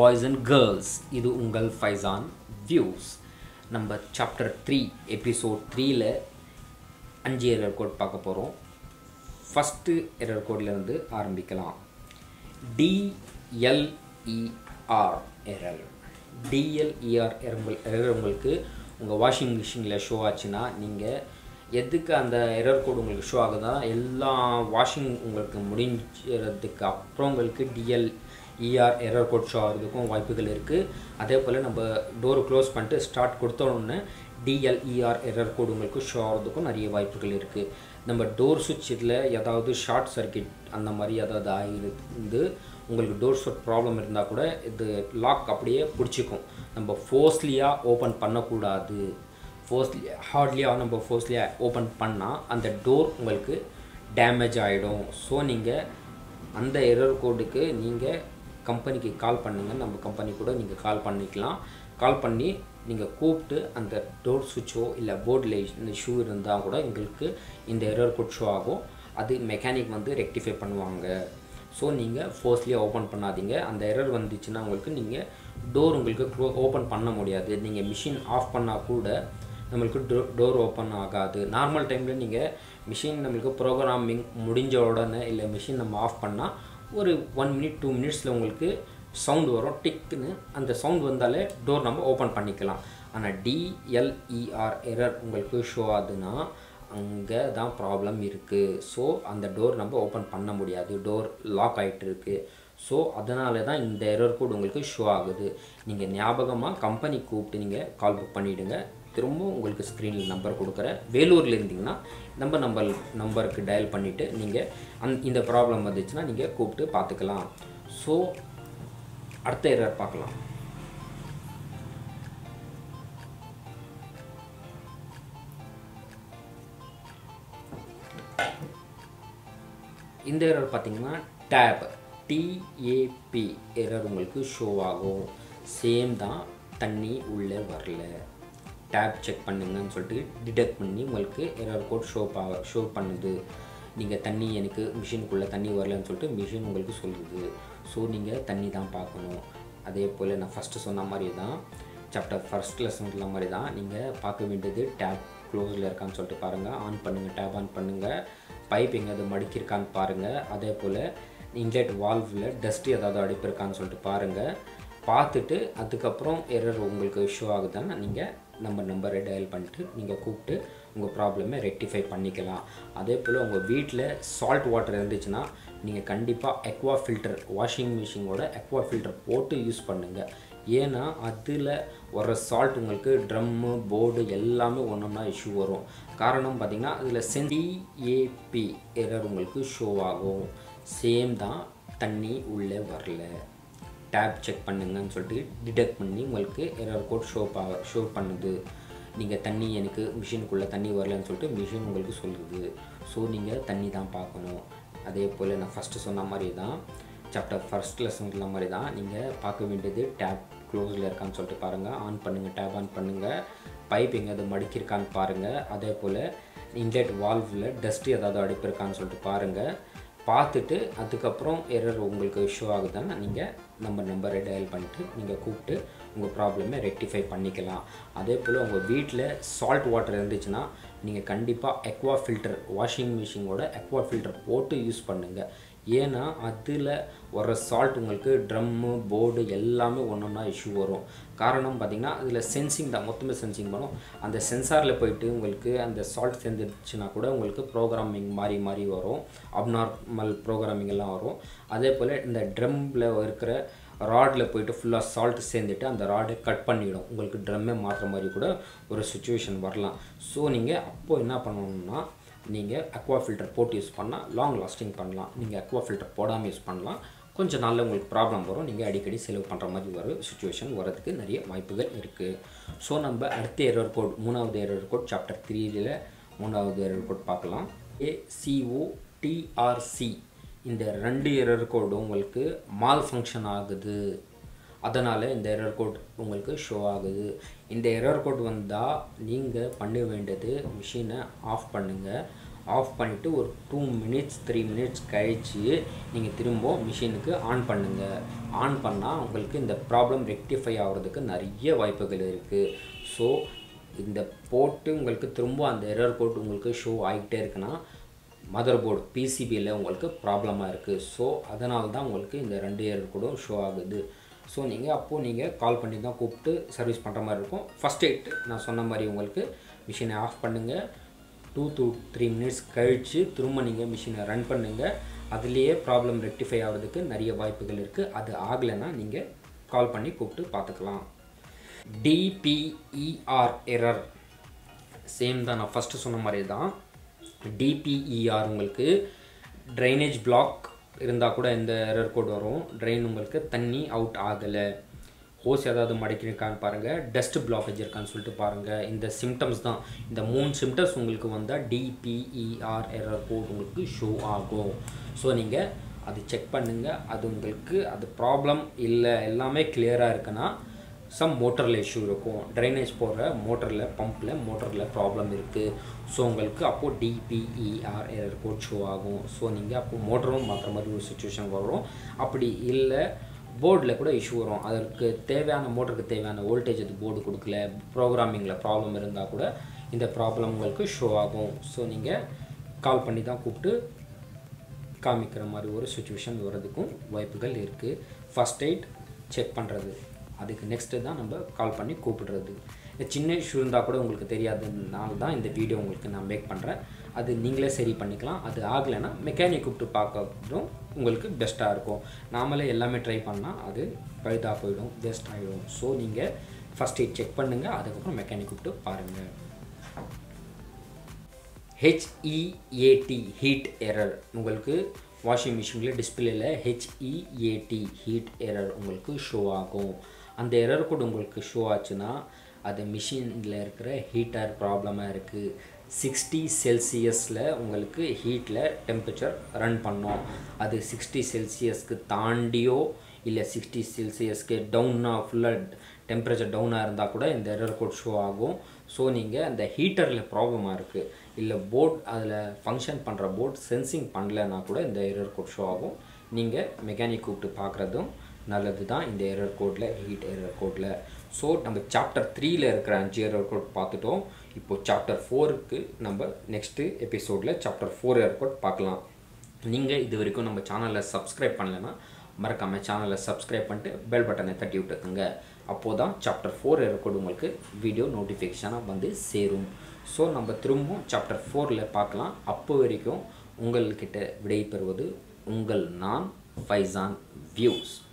boys and girls இது உங்கள் Faizan views நம்ம சாப்டர் த்ரீ எபிசோட் த்ரீல அஞ்சு எரர் கோட் பார்க்க போகிறோம் ஃபஸ்ட்டு எரர் கோட்லேருந்து ஆரம்பிக்கலாம் DLER error DLER error error உங்களுக்கு உங்கள் வாஷிங் மிஷினில் ஷோ ஆச்சுன்னா நீங்கள் எதுக்கு அந்த எரர் கோட் உங்களுக்கு ஷோ ஆகுதுன்னா எல்லா வாஷிங் உங்களுக்கு முடிஞ்சதுக்கு அப்புறம் உங்களுக்கு DL ER error code show ஆகிறதுக்கும் வாய்ப்புகள் இருக்குது அதே போல் நம்ம டோர் க்ளோஸ் பண்ணிட்டு ஸ்டார்ட் கொடுத்த உடனே டிஎல்இஆர் எரர் கோட் உங்களுக்கு ஷோ ஆகிறதுக்கும் நிறைய வாய்ப்புகள் இருக்குது நம்ம டோர் சுவிட்ச் இதில் ஏதாவது ஷார்ட் சர்க்கிட் அந்த மாதிரி ஏதாவது ஆகிருந்து உங்களுக்கு டோர் ஸ்விட்ச் ப்ராப்ளம் இருந்தால் கூட இது லாக் அப்படியே பிடிச்சிக்கும் நம்ம ஃபோர்ஸ்லியாக ஓப்பன் பண்ணக்கூடாது ஃபோர்ஸ்லி ஹார்ட்லியாக நம்ம ஃபோர்ஸ்லியாக ஓப்பன் பண்ணால் அந்த டோர் உங்களுக்கு டேமேஜ் ஆகிடும் ஸோ நீங்கள் அந்த எரர் கோடுக்கு நீங்கள் கம்பெனிக்கு கால் பண்ணுங்கள் நம்ம கம்பெனி கூட நீங்கள் கால் பண்ணிக்கலாம் கால் பண்ணி நீங்கள் கூப்பிட்டு அந்த டோர் சுவிட்சோ இல்லை போர்டில் இந்த ஷூ இருந்தால் கூட எங்களுக்கு இந்த எரர் கோட் ஷோ ஆகும் அது மெக்கானிக் வந்து ரெக்டிஃபை பண்ணுவாங்க ஸோ நீங்கள் ஃபோர்ஸ்லியாக ஓப்பன் பண்ணாதீங்க அந்த எரர் வந்துச்சுன்னா உங்களுக்கு நீங்கள் டோர் உங்களுக்கு க்ளோ ஓப்பன் பண்ண முடியாது நீங்கள் மிஷின் ஆஃப் பண்ணால் கூட நம்மளுக்கு டோ டோர் ஓப்பன் ஆகாது நார்மல் டைமில் நீங்கள் மிஷின் நம்மளுக்கு ப்ரோக்ராமிங் முடிஞ்ச உடனே இல்லை மிஷின் நம்ம ஆஃப் பண்ணால் ஒரு ஒன் மினிட் டூ மினிட்ஸில் உங்களுக்கு சவுண்ட் வரும் டிக்குன்னு அந்த சவுண்ட் வந்தாலே டோர் நம்ம ஓப்பன் பண்ணிக்கலாம் ஆனால் டிஎல்இஆர் எரர் உங்களுக்கு ஷோ ஆகுதுன்னா அங்கே தான் ப்ராப்ளம் இருக்குது ஸோ அந்த டோர் நம்ம ஓப்பன் பண்ண முடியாது டோர் லாக் ஆகிட்டு இருக்குது ஸோ அதனால தான் இந்த எரர் கோட் உங்களுக்கு ஷோ ஆகுது நீங்கள் ஞாபகமாக கம்பெனி கூப்பிட்டு நீங்கள் கால் புக் பண்ணிவிடுங்க திரும்ப உங்களுக்கு ஸ்க்ரீனில் நம்பர் கொடுக்குறேன் வேலூரில் இருந்தீங்கன்னா நம்ம நம்பர் நம்பருக்கு டயல் பண்ணிவிட்டு நீங்கள் அந் இந்த ப்ராப்ளம் வந்துச்சுன்னா நீங்கள் கூப்பிட்டு பார்த்துக்கலாம் ஸோ அடுத்த எரர் பார்க்கலாம் இந்த எரர் பார்த்தீங்கன்னா டேப் டிஏபி எரர் உங்களுக்கு ஷோ ஆகும் சேம் தான் தண்ணி உள்ளே வரல டேப் செக் பண்ணுங்கன்னு சொல்லிட்டு டிடெக்ட் பண்ணி உங்களுக்கு எரர் கோட் ஷோ பா ஷோ பண்ணுது நீங்கள் தண்ணி எனக்கு மிஷினுக்குள்ளே தண்ணி வரலன்னு சொல்லிட்டு மிஷின் உங்களுக்கு சொல்லுது ஸோ நீங்கள் தண்ணி தான் பார்க்கணும் அதே போல் நான் ஃபஸ்ட்டு சொன்ன மாதிரி தான் சாப்டர் ஃபஸ்ட் லெசன் சொன்ன மாதிரி தான் நீங்கள் பார்க்க வேண்டியது டேப் க்ளோஸில் இருக்கான்னு சொல்லிட்டு பாருங்கள் ஆன் பண்ணுங்கள் டேப் ஆன் பண்ணுங்கள் பைப் எங்கேயாவது மடிக்கிருக்கான்னு பாருங்கள் அதே போல் இன்லெட் வால்வில் டஸ்ட்டு ஏதாவது அடிப்பிருக்கான்னு சொல்லிட்டு பாருங்கள் பார்த்துட்டு அதுக்கப்புறம் எரர் உங்களுக்கு இஷ்யூ ஆகுதுன்னா நீங்கள் நம்ம நம்பரை டயல் பண்ணிட்டு நீங்கள் கூப்பிட்டு உங்கள் ப்ராப்ளமை ரெக்டிஃபை பண்ணிக்கலாம் அதே போல் உங்கள் வீட்டில் சால்ட் வாட்டர் இருந்துச்சுன்னா நீங்கள் கண்டிப்பாக எக்வா ஃபில்டர் வாஷிங் மிஷினோட எக்வா ஃபில்டர் போட்டு யூஸ் பண்ணுங்கள் ஏன்னா அதில் வர சால்ட் உங்களுக்கு ட்ரம்மு போர்டு எல்லாமே ஒன்றா இஷ்யூ வரும் காரணம் பார்த்திங்கன்னா அதில் சென்டிஏபி எரர் உங்களுக்கு ஷோ ஆகும் சேம் தான் தண்ணி உள்ளே வரல டேப் செக் பண்ணுங்கன்னு சொல்லிட்டு டிடெக்ட் பண்ணி உங்களுக்கு எரர் கோட் ஷோ பா ஷோ பண்ணுது நீங்கள் தண்ணி எனக்கு மிஷினுக்குள்ளே தண்ணி வரலன்னு சொல்லிட்டு மிஷின் உங்களுக்கு சொல்லுது ஸோ நீங்கள் தண்ணி தான் பார்க்கணும் அதே போல் நான் ஃபஸ்ட்டு சொன்ன மாதிரி தான் சாப்டர் ஃபஸ்ட் லெசன் சொன்ன மாதிரி தான் நீங்கள் பார்க்க வேண்டியது டேப் க்ளோஸில் இருக்கான்னு சொல்லிட்டு பாருங்கள் ஆன் பண்ணுங்கள் டேப் ஆன் பண்ணுங்கள் பைப் எங்கேயாவது மடிக்கிருக்கான்னு பாருங்கள் அதே போல் இன்லெட் வால்வில் டஸ்ட்டு ஏதாவது அடிப்பிருக்கான்னு சொல்லிட்டு பாருங்கள் பார்த்துட்டு அதுக்கப்புறம் எரர் உங்களுக்கு இஷ்யூ ஆகுதுன்னா நீங்கள் நம்ம நம்பரை டயல் பண்ணிட்டு நீங்கள் கூப்பிட்டு உங்கள் ப்ராப்ளமை ரெக்டிஃபை பண்ணிக்கலாம் அதே போல் உங்கள் வீட்டில் சால்ட் வாட்டர் இருந்துச்சுன்னா நீங்கள் கண்டிப்பாக எக்வா ஃபில்டர் வாஷிங் மிஷினோட எக்வா ஃபில்டர் போட்டு யூஸ் பண்ணுங்கள் ஏன்னா அதில் வர சால்ட் உங்களுக்கு ட்ரம்மு போர்டு எல்லாமே ஒன்றா இஷ்யூ வரும் காரணம் பார்த்திங்கன்னா அதில் சென்சிங் தான் மொத்தமே சென்சிங் பண்ணும் அந்த சென்சாரில் போயிட்டு உங்களுக்கு அந்த சால்ட் சேர்ந்துச்சுன்னா கூட உங்களுக்கு ப்ரோக்ராமிங் மாறி மாறி வரும் அப்நார்மல் ப்ரோக்ராமிங் எல்லாம் வரும் அதே போல் இந்த ட்ரம்மில் இருக்கிற ராடில் போயிட்டு ஃபுல்லாக சால்ட் சேர்ந்துட்டு அந்த ராடை கட் பண்ணிவிடும் உங்களுக்கு ட்ரம்மே மாற்றுற மாதிரி கூட ஒரு சுச்சுவேஷன் வரலாம் ஸோ நீங்கள் அப்போது என்ன பண்ணணும்னா நீங்கள் அக்வா ஃபில்டர் போட்டு யூஸ் பண்ணால் லாங் லாஸ்டிங் பண்ணலாம் நீங்கள் அக்வா ஃபில்டர் போடாமல் யூஸ் பண்ணலாம் கொஞ்சம் நாளில் உங்களுக்கு ப்ராப்ளம் வரும் நீங்கள் அடிக்கடி செலவு பண்ணுற மாதிரி வர சுச்சுவேஷன் வரதுக்கு நிறைய வாய்ப்புகள் இருக்குது ஸோ நம்ம அடுத்த எரர் கோட் மூணாவது எரர் கோட் சாப்டர் த்ரீல மூணாவது எரர் கோட் பார்க்கலாம் ஏசிஓ டிஆர்சி இந்த ரெண்டு எரர் கோடும் உங்களுக்கு மால் ஃபங்க்ஷன் ஆகுது அதனால் இந்த எரர் கோட் உங்களுக்கு ஷோ ஆகுது இந்த எரர் கோட் வந்தால் நீங்கள் பண்ண வேண்டியது மிஷினை ஆஃப் பண்ணுங்கள் ஆஃப் பண்ணிவிட்டு ஒரு டூ மினிட்ஸ் த்ரீ மினிட்ஸ் கழித்து நீங்கள் திரும்ப மிஷினுக்கு ஆன் பண்ணுங்கள் ஆன் பண்ணால் உங்களுக்கு இந்த ப்ராப்ளம் ரெக்டிஃபை ஆகிறதுக்கு நிறைய வாய்ப்புகள் இருக்குது ஸோ இந்த போட்டு உங்களுக்கு திரும்ப அந்த எரர் கோட் உங்களுக்கு ஷோ ஆகிட்டே இருக்குன்னா மதர் போர்டு பிசிபியில் உங்களுக்கு ப்ராப்ளமாக இருக்குது ஸோ அதனால தான் உங்களுக்கு இந்த ரெண்டு எரர் கோடும் ஷோ ஆகுது ஸோ நீங்கள் அப்போது நீங்கள் கால் பண்ணி தான் கூப்பிட்டு சர்வீஸ் பண்ணுற மாதிரி இருக்கும் ஃபஸ்ட் எய்ட் நான் சொன்ன மாதிரி உங்களுக்கு மிஷினை ஆஃப் பண்ணுங்கள் டூ டூ த்ரீ மினிட்ஸ் கழித்து திரும்ப நீங்கள் மிஷினை ரன் பண்ணுங்கள் அதுலேயே ப்ராப்ளம் ரெக்டிஃபை ஆகிறதுக்கு நிறைய வாய்ப்புகள் இருக்குது அது ஆகலைன்னா நீங்கள் கால் பண்ணி கூப்பிட்டு பார்த்துக்கலாம் டிபிஇஆர் எரர் சேம் தான் நான் ஃபஸ்ட்டு சொன்ன மாதிரி தான் டிபிஇஆர் உங்களுக்கு ட்ரைனேஜ் பிளாக் இருந்தால் கூட இந்த எரர் கோட் வரும் ட்ரெயின் உங்களுக்கு தண்ணி அவுட் ஆகலை ஹோஸ் ஏதாவது மடக்கிருக்கான்னு பாருங்கள் டஸ்ட் பிளாக்கேஜ் இருக்கான்னு சொல்லிட்டு பாருங்கள் இந்த சிம்டம்ஸ் தான் இந்த மூணு சிம்டம்ஸ் உங்களுக்கு வந்தால் டிபிஇஆர் எரர் கோட் உங்களுக்கு ஷோ ஆகும் ஸோ நீங்கள் அது செக் பண்ணுங்கள் அது உங்களுக்கு அது ப்ராப்ளம் இல்லை எல்லாமே கிளியராக இருக்குன்னா சம் மோட்டரில் இஷ்யூ இருக்கும் ட்ரைனேஜ் போகிற மோட்டரில் பம்பில் மோட்டரில் ப்ராப்ளம் இருக்குது ஸோ உங்களுக்கு அப்போது டிபிஇஆர் எரர் கோட் ஷோ ஆகும் ஸோ நீங்கள் அப்போது மோட்டரும் மாற்றுற மாதிரி ஒரு சுச்சுவேஷன் வரும் அப்படி இல்லை போர்டில் கூட இஷ்யூ வரும் அதற்கு தேவையான மோட்டருக்கு தேவையான வோல்டேஜ் அது போர்டு கொடுக்கல ப்ரோக்ராமிங்கில் ப்ராப்ளம் இருந்தால் கூட இந்த ப்ராப்ளம் உங்களுக்கு ஷோ ஆகும் ஸோ நீங்கள் கால் பண்ணி தான் கூப்பிட்டு காமிக்கிற மாதிரி ஒரு சுச்சுவேஷன் வர்றதுக்கும் வாய்ப்புகள் இருக்குது ஃபஸ்ட் எய்ட் செக் பண்ணுறது அதுக்கு நெக்ஸ்ட்டு தான் நம்ம கால் பண்ணி கூப்பிடுறது சின்ன இஷ்யூ இருந்தால் கூட உங்களுக்கு தெரியாததுனால தான் இந்த வீடியோ உங்களுக்கு நான் மேக் பண்ணுறேன் அது நீங்களே சரி பண்ணிக்கலாம் அது ஆகலைன்னா மெக்கானிக் கூப்பிட்டு பார்க்கறதும் உங்களுக்கு பெஸ்ட்டாக இருக்கும் நாமளே எல்லாமே ட்ரை பண்ணால் அது பழுதாக போயிடும் வேஸ்ட் ஆகிடும் ஸோ நீங்கள் ஃபஸ்ட் எய்ட் செக் பண்ணுங்கள் அதுக்கப்புறம் மெக்கானிக் கூப்பிட்டு பாருங்கள் ஹெச்இஏடி ஹீட் எரர் உங்களுக்கு வாஷிங் மிஷினில் டிஸ்பிளேல ஹெச்இஏடி ஹீட் எரர் உங்களுக்கு ஷோ ஆகும் அந்த எரர் கூட உங்களுக்கு ஷோ ஆச்சுன்னா அது மிஷினில் இருக்கிற ஹீட்டர் ப்ராப்ளமாக இருக்குது சிக்ஸ்டி செல்சியஸில் உங்களுக்கு ஹீட்டில் டெம்பரேச்சர் ரன் பண்ணோம் அது சிக்ஸ்டி செல்சியஸ்க்கு தாண்டியோ இல்லை சிக்ஸ்டி செல்சியஸ்க்கு டவுனாக ஃபுல்லாக டெம்பரேச்சர் டவுனாக இருந்தால் கூட இந்த எரர் கோட் ஷோ ஆகும் ஸோ நீங்கள் அந்த ஹீட்டரில் ப்ராப்ளமாக இருக்குது இல்லை போர்ட் அதில் ஃபங்க்ஷன் பண்ணுற போர்ட் சென்சிங் பண்ணலைன்னா கூட இந்த எரர் கோட் ஷோ ஆகும் நீங்கள் மெக்கானிக் கூப்பிட்டு பார்க்குறதும் நல்லது தான் இந்த எரர் கோடில் ஹீட் எரர் கோடில் ஸோ நம்ம சாப்டர் த்ரீயில் இருக்கிற அஞ்சு எரர் கோட் பார்த்துட்டோம் இப்போது சாப்டர் ஃபோருக்கு நம்ம நெக்ஸ்ட்டு எபிசோடில் சாப்டர் ஃபோர் எரர் கோட் பார்க்கலாம் நீங்கள் இது வரைக்கும் நம்ம சேனலில் சப்ஸ்கிரைப் பண்ணலைன்னா மறக்காமல் சேனலை சப்ஸ்கிரைப் பண்ணிட்டு பெல் பட்டனை தட்டி விட்டுக்குங்க அப்போது தான் சாப்டர் ஃபோர் இருக்கக்கூட உங்களுக்கு வீடியோ நோட்டிஃபிகேஷனாக வந்து சேரும் ஸோ நம்ம திரும்பவும் சாப்டர் ஃபோரில் பார்க்கலாம் அப்போ வரைக்கும் உங்கள்கிட்ட விடை பெறுவது உங்கள் நான் ஃபைசான் வியூஸ்